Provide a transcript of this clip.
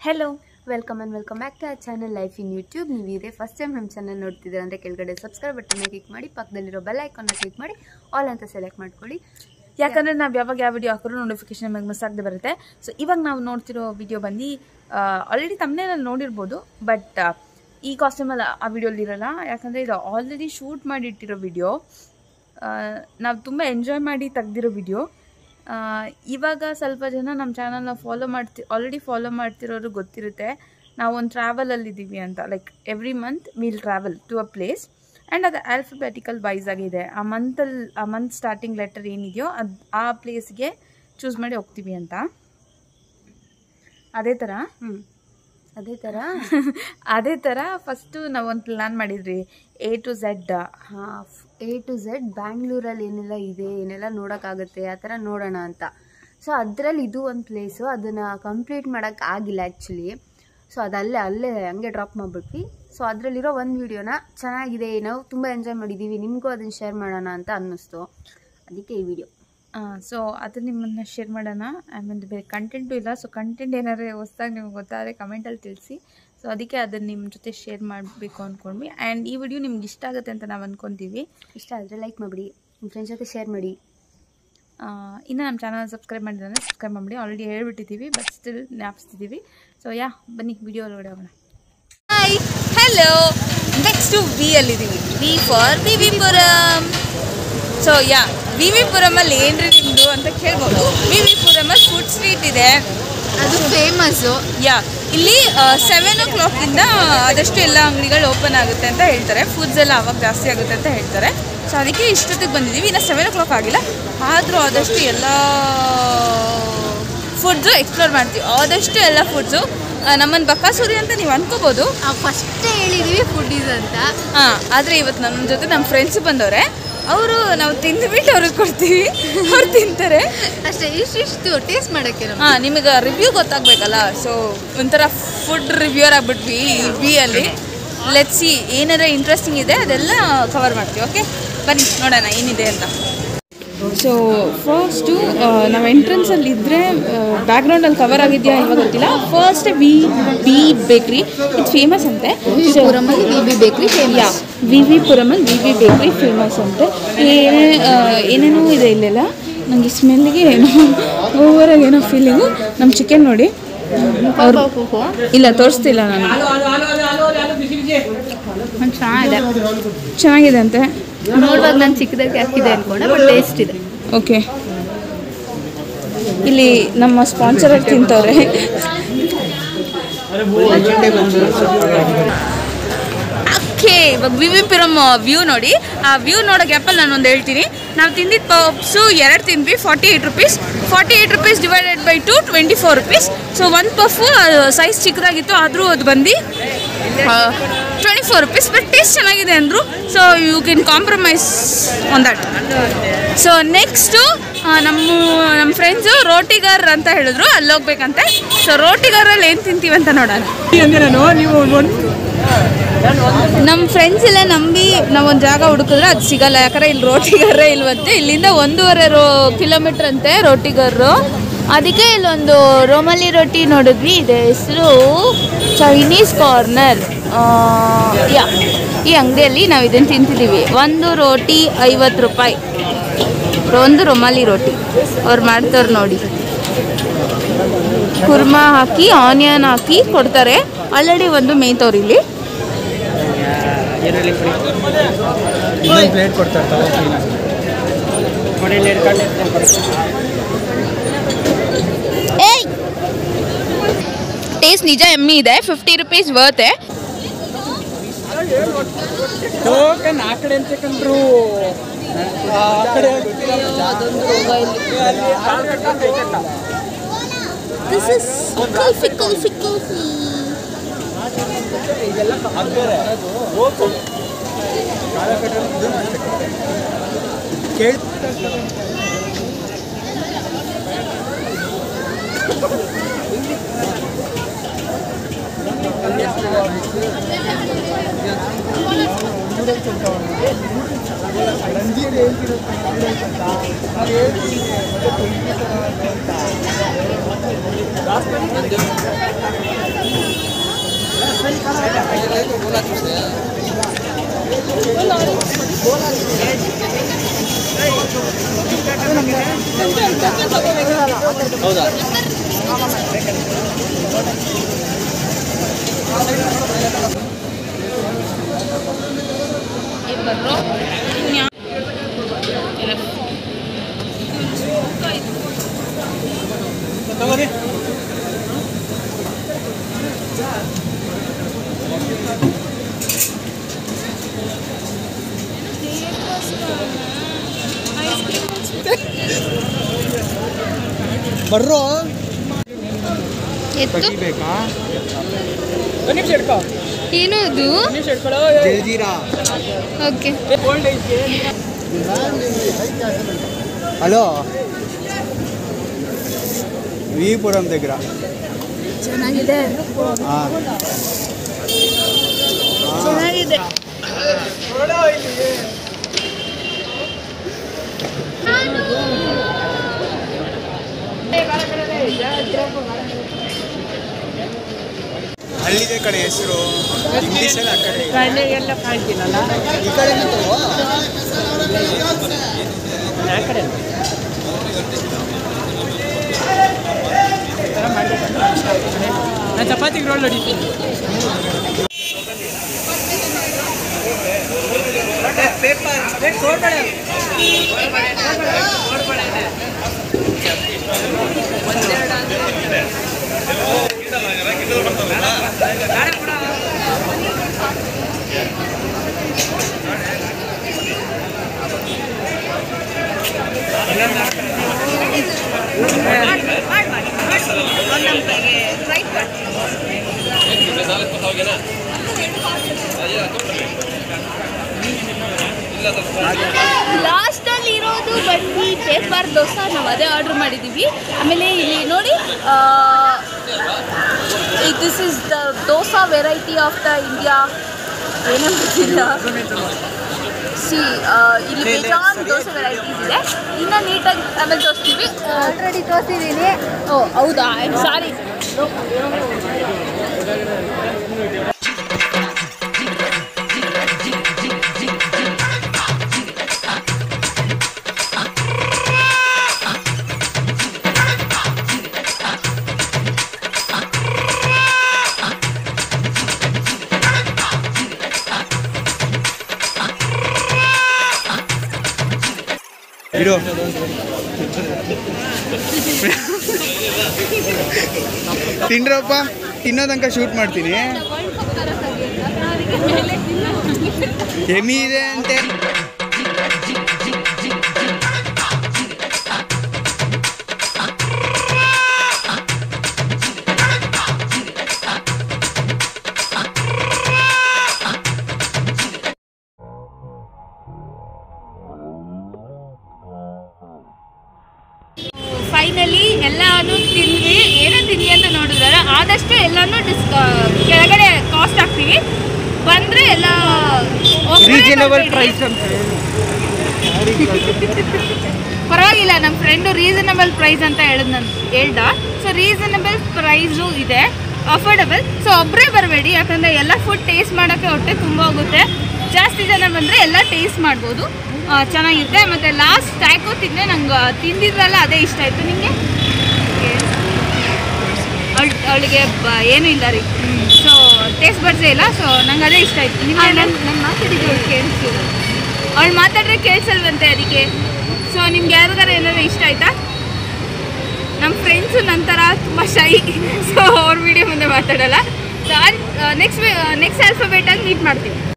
Hello welcome and welcome back to a channel life in YouTube ನೀವು ಇದೇ first time ನಮ್ಮ channel ನೋಡ್ತಿದ್ದೀರ ಅಂದರೆ ಕೆಳಗಡೆ ಸಬ್ಸ್ಕ್ರೈಬ್ ಬಟನ್ನ ಕ್ಲಿಕ್ ಮಾಡಿ ಪಕ್ಕದಲ್ಲಿರೋ ಬೆಲ್ ಐಕಾನ್ನ ಕ್ಲಿಕ್ ಮಾಡಿ ಆಲ್ ಅಂತ ಸೆಲೆಕ್ಟ್ ಮಾಡ್ಕೊಳ್ಳಿ ಯಾಕಂದ್ರೆ ನಾವು ಯಾವಾಗ ಯಾವ ವಿಡಿಯೋ ಹಾಕಿದ್ರು ನೋಟಿಫಿಕೇಶನ್ ನಮಗೆ ಮಿಸ್ ಆಗದೆ ಬರುತ್ತೆ ಸೊ ಇವಾಗ ನಾವು ನೋಡ್ತಿರೋ ವಿಡಿಯೋ ಬಂದು ಆಲ್ರೆಡಿ ತಮ್ಮನೇನಲ್ಲಿ ನೋಡಿರ್ಬೋದು ಬಟ್ ಈ ಕಾಸ್ಟ್ಯೂಮಲ್ಲಿ ಆ ವಿಡಿಯೋಲಿ ಇರಲ್ಲ ಯಾಕಂದರೆ ಇದು ಆಲ್ರೆಡಿ ಶೂಟ್ ಮಾಡಿಟ್ಟಿರೋ ವಿಡಿಯೋ ನಾವು ತುಂಬ ಎಂಜಾಯ್ ಮಾಡಿ ತೆಗ್ದಿರೋ ವಿಡಿಯೋ ಇವಾಗ ಸ್ವಲ್ಪ ಜನ ನಮ್ಮ ಚಾನಲ್ನ ಫಾಲೋ ಮಾಡ್ತಿ ಆಲ್ರೆಡಿ ಫಾಲೋ ಮಾಡ್ತಿರೋರು ಗೊತ್ತಿರುತ್ತೆ ನಾವು ಒಂದು ಟ್ರಾವೆಲಲ್ಲಿದ್ದೀವಿ ಅಂತ like every month will travel to a place and ಅದು ಆಲ್ಫಬೆಟಿಕಲ್ ವೈಸ್ ಆಗಿದೆ ಆ ಮಂತಲ್ಲಿ ಆ ಮಂತ್ ಸ್ಟಾರ್ಟಿಂಗ್ ಲೆಟರ್ ಏನಿದೆಯೋ ಅದು ಆ ಪ್ಲೇಸ್ಗೆ ಚೂಸ್ ಮಾಡಿ ಹೋಗ್ತೀವಿ ಅಂತ ಅದೇ ಥರ ಹ್ಞೂ ಅದೇ ಥರ ಅದೇ ಥರ ಫಸ್ಟು ನಾವು ಒಂದು ಪ್ಲ್ಯಾನ್ ಮಾಡಿದ್ರಿ ಎ ಟು ಝೆಡ್ ಹಾಂ ಎ ಟು ಝೆಡ್ ಬ್ಯಾಂಗ್ಳೂರಲ್ಲಿ ಏನೆಲ್ಲ ಇದೆ ಏನೆಲ್ಲ ನೋಡೋಕ್ಕಾಗುತ್ತೆ ಆ ಥರ ನೋಡೋಣ ಅಂತ ಸೊ ಅದರಲ್ಲಿ ಇದು ಒಂದು ಪ್ಲೇಸು ಅದನ್ನು ಕಂಪ್ಲೀಟ್ ಮಾಡೋಕ್ಕೆ ಆಗಿಲ್ಲ ಆ್ಯಕ್ಚುಲಿ ಸೊ ಅದಲ್ಲೇ ಅಲ್ಲೇ ಹಂಗೆ ಡ್ರಾಪ್ ಮಾಡಿಬಿಟ್ವಿ ಸೊ ಅದರಲ್ಲಿರೋ ಒಂದು ವೀಡಿಯೋನ ಚೆನ್ನಾಗಿದೆ ನಾವು ತುಂಬ ಎಂಜಾಯ್ ಮಾಡಿದ್ದೀವಿ ನಿಮಗೂ ಅದನ್ನು ಶೇರ್ ಮಾಡೋಣ ಅಂತ ಅನ್ನಿಸ್ತು ಅದಕ್ಕೆ ಈ ವಿಡಿಯೋ ಸೊ ಅದು ನಿಮ್ಮನ್ನು ಶೇರ್ ಮಾಡೋಣ ಆಮೇಲೆ ಬೇರೆ ಕಂಟೆಂಟು ಇಲ್ಲ ಸೊ ಕಂಟೆಂಟ್ ಏನಾದ್ರು ಹೊಸ್ದಾಗಿ ನಿಮ್ಗೆ ಗೊತ್ತಾದರೆ ಕಮೆಂಟಲ್ಲಿ ತಿಳಿಸಿ ಸೊ ಅದಕ್ಕೆ ಅದನ್ನು ನಿಮ್ಮ ಜೊತೆ ಶೇರ್ ಮಾಡಬೇಕು ಅಂದ್ಕೊಂಡ್ವಿ ಆ್ಯಂಡ್ ಈ ವಿಡಿಯೋ ನಿಮ್ಗೆ ಇಷ್ಟ ಆಗುತ್ತೆ ಅಂತ ನಾವು ಅಂದ್ಕೊತೀವಿ ಇಷ್ಟ ಆದರೆ ಲೈಕ್ ಮಾಡಿಬಿಡಿ ನಿಮ್ಮ ಫ್ರೆಂಡ್ಸ್ ಜೊತೆ ಶೇರ್ ಮಾಡಿ ಇನ್ನು ನಮ್ಮ ಚಾನಲ್ ಸಬ್ಸ್ಕ್ರೈಬ್ ಮಾಡಿದ್ರೆ ಸಬ್ಸ್ಕ್ರೈಬ್ ಮಾಡಿಬಿಡಿ ಆಲ್ರೆಡಿ ಹೇಳ್ಬಿಟ್ಟಿದ್ದೀವಿ ಬಟ್ ಸ್ಟಿಲ್ ಜ್ಞಾಪಿಸ್ತಿದ್ದೀವಿ ಸೊ ಯಾ ಬನ್ನಿ ವಿಡಿಯೋ ಒಳಗಡೆ ಹೋಗೋಣ ಹಾಯ್ ಹಲೋ ನೆಕ್ಸ್ಟು ವಿ ಅಲ್ಲಿದ್ದೀವಿ V for V V Puram so yeah V V ಪುರಮಲ್ಲಿ ಏನ್ರಿ ನಿಮ್ಮದು ಅಂತ ಕೇಳ್ಬೋದು ವಿ ವಿ ಪುರಮಲ್ಲಿ ಫುಡ್ ಸ್ಟ್ರೀಟ್ ಇದೆ ಅದು ಫೇಮಸ್ಸು ಯಾ ಇಲ್ಲಿ ಸೆವೆನ್ ಓ ಕ್ಲಾಕಿಂದ ಆದಷ್ಟು ಎಲ್ಲ ಅಂಗಡಿಗಳು ಓಪನ್ ಆಗುತ್ತೆ ಅಂತ ಹೇಳ್ತಾರೆ ಫುಡ್ಸ್ ಎಲ್ಲ ಅವಾಗ ಜಾಸ್ತಿ ಆಗುತ್ತೆ ಅಂತ ಹೇಳ್ತಾರೆ ಸೊ ಅದಕ್ಕೆ ಇಷ್ಟೊತ್ತಿಗೆ ಬಂದಿದ್ದೀವಿ ಇನ್ನು ಸೆವೆನ್ ಓ ಕ್ಲಾಕ್ ಆಗಿಲ್ಲ ಆದರೂ ಆದಷ್ಟು ಎಲ್ಲ ಫುಡ್ಸು ಎಕ್ಸ್ಪ್ಲೋರ್ ಮಾಡ್ತೀವಿ ಆದಷ್ಟು ಎಲ್ಲ ಫುಡ್ಸು ನಮ್ಮನ್ನು ಬಕಾಸೂರಿ ಅಂತ ನೀವು ಅನ್ಕೋಬೋದು ಫಸ್ಟೇ ಹೇಳಿದ್ದೀವಿ ಫುಡ್ಡೀಸ್ ಅಂತ ಹಾಂ ಆದರೆ ಇವತ್ತು ನಮ್ಮ ಜೊತೆ ನಮ್ಮ ಫ್ರೆಂಡ್ಸ್ ಬಂದವ್ರೆ ಅವರು ನಾವು ತಿಂದುಬಿಟ್ಟು ಅವ್ರಿಗೆ ಕೊಡ್ತೀವಿ ಅವ್ರು ತಿಂತಾರೆ ಅಷ್ಟೇ ಇಷ್ಟಿಷ್ಟು ಟೇಸ್ಟ್ ಮಾಡೋಕ್ಕೆ ಹಾಂ ನಿಮಗೆ ರಿವ್ಯೂ ಗೊತ್ತಾಗಬೇಕಲ್ಲ ಸೊ ಒಂಥರ ಫುಡ್ ರಿವ್ಯೂರ್ ಆಗಿಬಿಟ್ವಿ ಬಿ ಅಲ್ಲಿ ಲೆಟ್ ಸಿ ಏನಾರ ಇಂಟ್ರೆಸ್ಟಿಂಗ್ ಇದೆ ಅದೆಲ್ಲ ಕವರ್ ಮಾಡ್ತೀವಿ ಓಕೆ ಬನ್ನಿ ನೋಡೋಣ ಏನಿದೆ ಅಂತ ಸೊ ಫಸ್ಟು ನಾವು ಎಂಟ್ರೆನ್ಸಲ್ಲಿ ಇದ್ದರೆ ಬ್ಯಾಕ್ಗ್ರೌಂಡಲ್ಲಿ ಕವರ್ ಆಗಿದೆಯಾ ಇವಾಗ ಗೊತ್ತಿಲ್ಲ ಫಸ್ಟ್ ವಿ ವಿ ಬೇಕ್ರಿ ಇದು ಫೇಮಸ್ ಅಂತೆ so ಪುರಮಲ್ಲಿ V B bakery yeah V V ಪುರಮಲ್ಲಿ ವಿ ವಿ ಬೇಕ್ರಿ ಫೇಮಸ್ ಅಂತೆ ಏನೇ ಆ, ಏನೇನೋ ಇದೆ ಇಲ್ಲೆಲ್ಲ ನನಗೆ ಸ್ಮೆಲ್ಗೆ ಏನೋ ಓವರಾಗಿ ಏನೋ ಫೀಲಿಂಗು ನಮ್ಮ ಚಿಕನ್ ನೋಡಿ ಅವ್ರು ಇಲ್ಲ ತೋರಿಸ್ತಿಲ್ಲ ನಾನು ಚೆನ್ನಾಗಿದೆ ಚೆನ್ನಾಗಿದೆ ಅಂತೆ ನೋಡುವಾಗ ನಾನು ಚಿಕ್ಕದಾಗಿ ಹಾಕಿದೆ ಅನ್ಕೊಂಡೆ ಬಟ್ ಟೇಸ್ಟ್ ಇದೆ ಓಕೆ ಇಲ್ಲಿ ನಮ್ಮ ಸ್ಪಾನ್ಸರ್ ತಿಂತವ್ರೆ ಓಕೆ ಇವಾಗ ವಿ ವಿ ಪಿರಮ್ ವ್ಯೂ ನೋಡಿ ಆ ವ್ಯೂ ನೋಡೋ ಗ್ಯಾಪಲ್ಲಿ ನಾನು ಒಂದು ಹೇಳ್ತೀನಿ ನಾವು ತಿಂದಿದ್ದ ಪಪ್ಸು ಎರಡು ತಿಂದ್ವಿ forty eight rupees forty eight rupees divided by two twenty four rupees so ಒಂದು ಪಫು ಸೈಜ್ ಚಿಕ್ಕದಾಗಿತ್ತು ಆದರೂ ಅದು ಬಂದು twenty four rupees but taste ಚೆನ್ನಾಗಿದೆ ಅಂದರು so you can compromise on that so next ನಮ್ಮ ನಮ್ಮ ಫ್ರೆಂಡ್ಸು ರೋಟಿಗರ್ ಅಂತ ಹೇಳಿದ್ರು ಅಲ್ಲಿ ಹೋಗ್ಬೇಕಂತೆ ಸೊ ರೋಟಿಗರಲ್ಲಿ ಏನು ತಿಂತೀವಿ ಅಂತ ನೋಡೋಣ ನಮ್ಮ ಫ್ರೆಂಡ್ಸ್ ಎಲ್ಲ ನಂಬಿ ನಾವೊಂದು ಜಾಗ ಹುಡುಕಿದ್ರೆ ಅದು ಸಿಗಲ್ಲ ಯಾಕಂದ್ರೆ ಇಲ್ಲಿ ರೋಟಿಗರ್ರೇ ಇಲ್ವಂತೆ ಇಲ್ಲಿಂದ ಒಂದೂವರೆ ರೋ ಕಿಲೋಮೀಟ್ರ್ ಅಂತೆ ರೋಟಿಗರ್ರು ಅದಕ್ಕೆ ಇಲ್ಲೊಂದು ರೋಮಲಿ ರೊಟ್ಟಿ ನೋಡಿದ್ವಿ ಇದೆ ಹೆಸರು ಚೈನೀಸ್ ಕಾರ್ನರ್ ಯಾ ಈ ಅಂಗಡಿಯಲ್ಲಿ ನಾವು ಇದನ್ನು ತಿಂತಿದ್ದೀವಿ ಒಂದು ರೋಟಿ ಐವತ್ತು ರೂಪಾಯಿ ಒಂದು ರುಮಾಲಿ ರೋಟಿ ಅವ್ರು ಮಾಡ್ತಾರೆ ನೋಡಿ ಕುರ್ಮಾ ಹಾಕಿ ಆನಿಯನ್ ಹಾಕಿ ಕೊಡ್ತಾರೆ ಆಲ್ರೆಡಿ ಒಂದು ಮೇಯ್ತವ್ರು ಇಲ್ಲಿ ಇನ್ನೊಂದು ಪ್ಲೇಟ್ ಕೊಡ್ತಾರೆ ತಗೋ ಏಯ್ ಟೇಸ್ಟ್ ನಿಜ ಎಮ್ಮಿ ಇದೆ ಫಿಫ್ಟಿ ರುಪೀಸ್ ವರ್ತೆ ಟೋಕನ್ ಆ ಕಡೆ ಅಂತ ಕಂಡ್ರು ಆ ಕಡೆ ದಿಸ್ ಇಸ್ ಕುಲ್ಫಿ ಕುಲ್ಫಿ ಕುಲ್ಫಿ ಕೇಳಿ ರಂಜಿಯಲ್ಲಿ ಹೇಳ್ತಿರೋ ಬರ್ರೋ ಎತ್ತು ಬೇಕಾ ಒಂದು ನಿಮಿಷ ಇಟ್ಕೋ ಏನು ಅದು ನಿಮಿಷ ಇಟ್ಕೊಳ್ಳೋ ಜಲ್ಜೀರಾ ಓಕೆ ಕೋಲ್ಡ್ ಐತಿ ಹಲೋ ವಿಪುರಂ దగ్గర ಚೆನ್ನಾಗಿದೆ ಹಾಂ ಚೆನ್ನಾಗಿದೆ ಅಲ್ಲಿದೆ ಕಡೆ ಹೆಸರು ಇಂಗ್ಲೀಷಲ್ಲಿ ಆ ಕಡೆ ಕಣ್ಣಿಗೆಲ್ಲ ಕಾಣ್ತೀನಲ್ಲ ಈ ಕಡೆ ತಗೋ ಆ ಕಡೆ ನಾನು ಚಪಾತಿಗೆ ರೋಲ್ ಹೊಡಿತೀನಿ ಲಾಸ್ಟಲ್ಲಿ ಇರೋದು ಬಂದು ಪೇಪರ್ ದೋಸೆ ನಾವು ಅದೇ ಆರ್ಡ್ರ್ ಮಾಡಿದ್ದೀವಿ ಆಮೇಲೆ ಇಲ್ಲಿ ನೋಡಿ this is the dosa variety of the India ಏನೋ ಗೊತ್ತಿಲ್ಲ ಸಿ ಇಲ್ಲಿ ಬೇಜಾನ್ ದೋಸೆ ವೆರೈಟೀಸ್ ಇದೆ ಇನ್ನೂ ನೀಟಾಗಿ ಆಮೇಲೆ ತೋರಿಸ್ತೀವಿ ಆಲ್ರೆಡಿ ತೋರಿಸಿದ್ದೀನಿ ಓ ಹೌದಾ ಸಾರಿ ಇರು ತಿನ್ರಪ್ಪ ತಿನ್ನೋ ತನಕ ಶೂಟ್ ಮಾಡ್ತೀನಿ ಎಮಿ ಇದೆ ಅಂತೆ ಫೈನಲಿ ಎಲ್ಲಾನು ತಿಂದ್ವಿ ಏನೋ ತಿಂದ್ವಿ ಅಂತ ನೋಡಿದ್ರೆ ಆದಷ್ಟು ಎಲ್ಲಾನು ಡಿಸ್ ಕೆಳಗಡೆ ಕಾಸ್ಟ್ ಹಾಕ್ತೀವಿ ಬಂದ್ರೆ ಎಲ್ಲ ಒಬ್ರೇ ರೀಸನಬಲ್ ಬರ್ಬೇಡಿ. ಪ್ರೈಸ್ ಅಂತ ಪರವಾಗಿಲ್ಲ ನಮ್ಮ ಫ್ರೆಂಡು ರೀಸನಬಲ್ ಪ್ರೈಸ್ ಅಂತ ಹೇಳಿದ್ ನನ್ ಹೇಳ್ದ ಸೊ ರೀಸನಬಲ್ ಪ್ರೈಸು ಇದೆ ಅಫೋರ್ಡಬಲ್ ಸೊ ಒಬ್ಬರೇ ಬರಬೇಡಿ ಯಾಕಂದರೆ ಎಲ್ಲ ಫುಡ್ ಟೇಸ್ಟ್ ಮಾಡೋಕ್ಕೆ ಹೊಟ್ಟೆ ತುಂಬ ಹೋಗುತ್ತೆ ಜಾಸ್ತಿ ಜನ ಬಂದರೆ ಎಲ್ಲ ಟೇಸ್ಟ್ ಮಾಡ್ಬೋದು ಆ, ಚೆನ್ನಾಗಿರುತ್ತೆ ಮತ್ತು ಲಾಸ್ಟ್ ಟ್ಯಾಕೋ ತಿಂದರೆ ನಂಗೆ ತಿಂದಿದ್ರಲ್ಲ ಅದೇ ಇಷ್ಟ ಆಯಿತು ನಿಮಗೆ ಅವಳಿಗೆ ಏನೂ ಇಲ್ಲ ರೀ ಸೊ ಟೇಸ್ಟ್ ಬರ್ಸೇ ಇಲ್ಲ ಸೊ ನಂಗೆ ಅದೇ ಇಷ್ಟ ಆಯಿತು ನಿಮಗೆ ನಾನು ಮಾತಾಡಿದ್ದು ಕೇಳಿಸಿಲ್ಲ ಅವಳು ಮಾತಾಡ್ರೆ ಕೇಳಿಸಲ್ವಂತೆ ಅದಕ್ಕೆ ಸೊ ನಿಮ್ಗೆ ಯಾರಿಗಾರ ಏನಾದ್ರು ಇಷ್ಟ ಆಯ್ತಾ ನಮ್ಮ ಫ್ರೆಂಡ್ಸು ನಂತರ ತುಂಬ ಶೈ ಸೊ ಅವ್ರ ವಿಡಿಯೋ ಮುಂದೆ ಮಾತಾಡಲ್ಲ ಸೊ ನೆಕ್ಸ್ಟ್ ನೆಕ್ಸ್ಟ್ ಆಲ್ಫಾಬೆಟಾಗಿ ಮೀಟ್ ಮಾಡ್ತೀವಿ